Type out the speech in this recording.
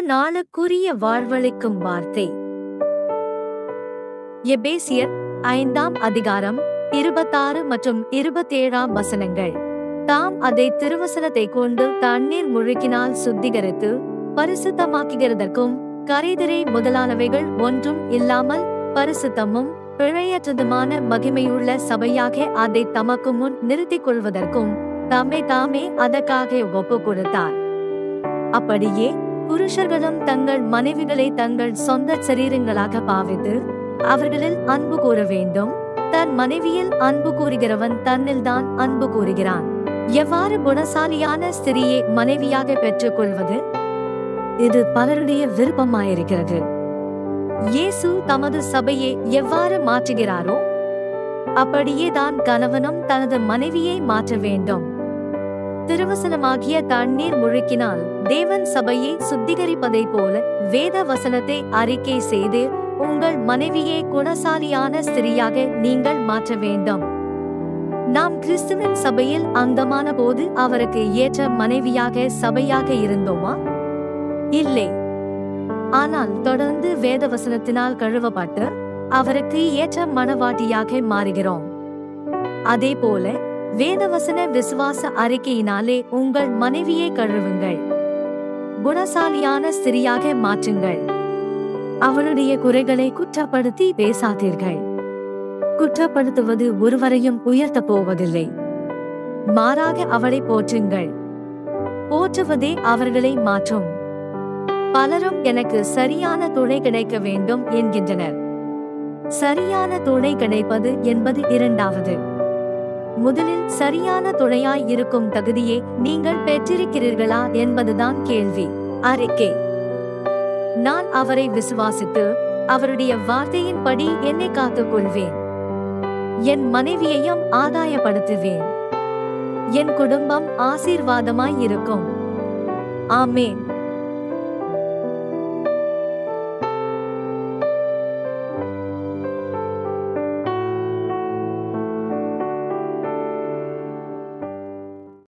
நாளுக்குரிய வாழ்வளிக்கும் வார்த்தை எபேசியர் ஐந்தாம் அதிகாரம் இருபத்தாறு மற்றும் இருபத்தேழாம் வசனங்கள் தாம் அதை திருவசனத்தை கொண்டு தண்ணீர் முழுக்கினால் சுத்திகரித்து பரிசுத்தமாக்குகிறதற்கும் கரைதிரை முதலானவைகள் ஒன்றும் இல்லாமல் பரிசுத்தமும் பிழையற்றதுமான மகிமையுள்ள சபையாக அதை தமக்கு முன் நிறுத்திக் கொள்வதற்கும் தம்மை தாமே அதற்காக ஒப்பு கொடுத்தார் அப்படியே புருஷர்களும் தங்கள் மனைவிகளை தங்கள் சொந்த சரீரங்களாக பாவித்து அவர்களில் அன்பு கூற வேண்டும் தன் மனைவியில் அன்பு கூறுகிறவன் தன்னில்தான் அன்பு கூறுகிறான் எவ்வாறு குணசாலியான ஸ்திரியை மனைவியாக பெற்றுக் கொள்வது இது பலருடைய விருப்பமாயிருக்கிறது இயேசு தமது சபையை எவ்வாறு மாற்றுகிறாரோ அப்படியே தான் கணவனும் தனது மனைவியை மாற்ற வேண்டும் திருவசனமாகிய தண்ணீர் முழுக்கினால் தேவன் சபையை சுத்திகரிப்பதைப் போல வேத வசனத்தை அறிக்கை செய்து உங்கள் மனைவியை குணசாலியான ஸ்திரியாக நீங்கள் மாற்ற வேண்டும் நாம் கிறிஸ்துவின் சபையில் அங்கமான போது அவருக்கு ஏற்ற மனைவியாக சபையாக இருந்தோமா இல்லை ஆனால் தொடர்ந்து வேத வசனத்தினால் கழுவப்பட்டு அவருக்கு ஏற்ற மனவாட்டியாக மாறுகிறோம் அதே போல வேதவசன விசுவாச அறிக்கையினாலே உங்கள் மனைவியை கழுவுங்கள் குணசாலியான ஸ்திரியாக மாற்றுங்கள் அவளுடைய குறைகளை குற்றப்படுத்தி பேசாதீர்கள் குற்றப்படுத்துவது ஒருவரையும் உயர்த்த போவதில்லை மாறாக அவளை போற்றுங்கள் போற்றுவதே அவர்களை மாற்றும் பலரும் எனக்கு சரியான துணை கிடைக்க வேண்டும் என்கின்றனர் சரியான துணை கிடைப்பது என்பது இரண்டாவது முதலில் சரியான துணையாய் இருக்கும் தகுதியை நீங்கள் பெற்றிருக்கிறீர்களா என்பதுதான் கேள்வி அறிக்கை நான் அவரை விசுவாசித்து அவருடைய வார்த்தையின்படி என்னை காத்துக் கொள்வேன் என் மனைவியையும் ஆதாயப்படுத்துவேன் என் குடும்பம் ஆசீர்வாதமாய் இருக்கும் ஆமேன்